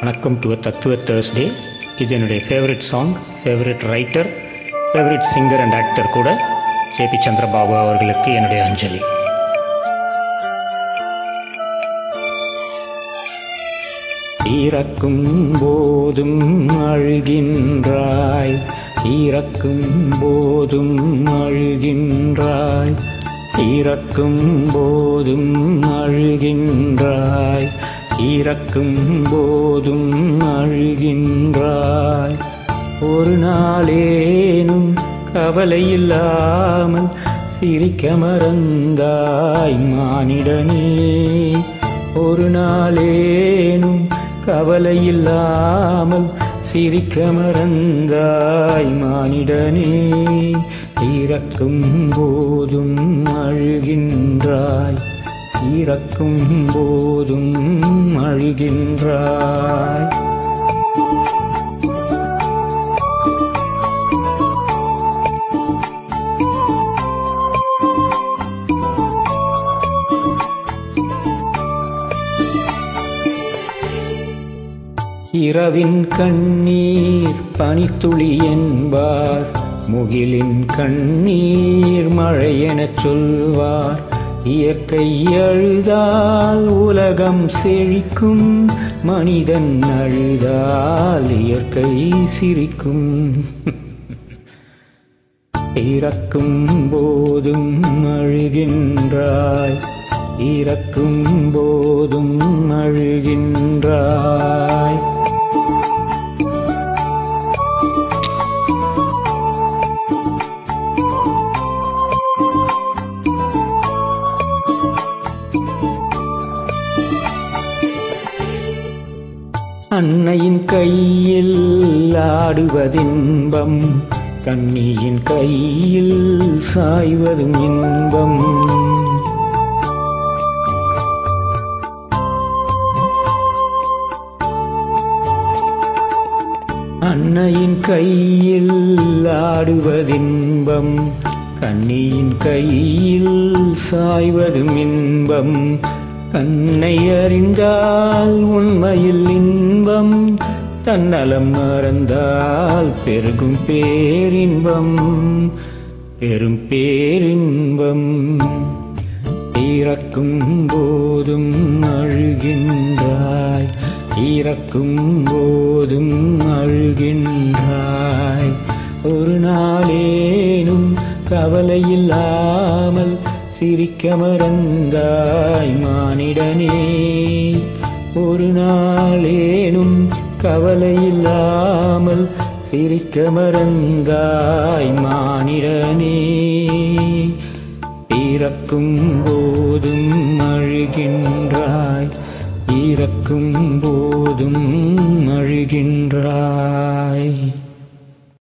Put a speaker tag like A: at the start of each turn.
A: வணக்கம் டு தத்துவ தேர்ஸ்டே இது என்னுடைய favourite song favourite writer favourite singer and actor கூட ஜேபி சந்திரபாபு அவர்களுக்கு என்னுடைய அஞ்சலி இறக்கும் போதும் அழுகின்றாய் இறக்கும் போதும் அழுகின்றாய் இறக்கும் போதும் அழுகின்றாய் இறக்கும் போதும் அழுகின்றாய் ஒரு நாளேனும் கவலை இல்லாமல் சிரிக்க மறந்தாய் மானிடனே ஒரு நாளேனும் கவலை இல்லாமல் சிரிக்க மறந்தாய் மானிடனே இறக்கும் போதும் அழுகின்றாய் இறக்கும் போதும் அழுகின்றாய் இரவின் கண்ணீர் பனித்துளி என்பார் முகிலின் கண்ணீர் மழை எனச் சொல்வார் இயற்கை அழுதால் உலகம் செழிக்கும் மனிதன் அழுதால் இயற்கை சிரிக்கும் இறக்கும் போதும் அழுகின்றாய் இறக்கும் போதும் அழுகின்றாய் அன்னையின் கையில் ஆடுவதின்பம் கண்ணியின் கையில் சாய்வதும் இன்பம் அன்னையின் கையில் ஆடுவதின்பம் கண்ணியின் கையில் சாய்வதும் இன்பம் கண்ணை அறிந்தால் உண்மையில் இன்பம் தன்னலம் மறந்தால் பெருகும் பேரின்பம் பெரும் பேரின்பம் இறக்கும் போதும் அழுகின்றாய் இறக்கும் போதும் அழுகின்றாய் ஒரு நாளேனும் கவலையில்லாமல் சிரிக்க மறந்தாய் மானிடனே ஒரு நாளேனும் கவலையில்லாமல் சிரிக்க மறந்தாய் மானிடனே இறக்கும் போதும் அழுகின்றாய் இறக்கும் போதும் அழுகின்றாய்